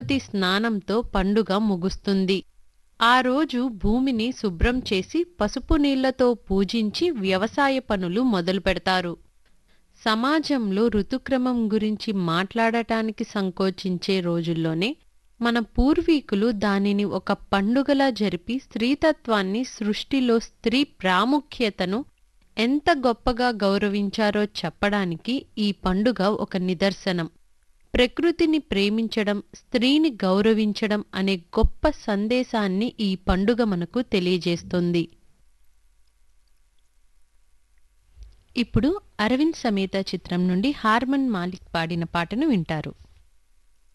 గణపతి స్నానంతో పండుగ ముగుస్తుంది ఆ రోజు భూమిని శుభ్రం చేసి పసుపు నీళ్లతో పూజించి వ్యవసాయ పనులు మొదలుపెడతారు సమాజంలో ఋతుక్రమం గురించి మాట్లాడటానికి సంకోచించే రోజుల్లోనే మన పూర్వీకులు దానిని ఒక పండుగలా జరిపి స్త్రీతత్వాన్ని సృష్టిలో స్త్రీ ప్రాముఖ్యతను ఎంత గొప్పగా గౌరవించారో చెప్పడానికి ఈ పండుగ ఒక నిదర్శనం ప్రకృతిని ప్రేమించడం స్త్రీని గౌరవించడం అనే గొప్ప సందేశాన్ని ఈ పండుగ మనకు తెలియజేస్తుంది ఇప్పుడు అరవింద్ సమేత చిత్రం నుండి హార్మన్ మాలిక్ పాడిన పాటను వింటారు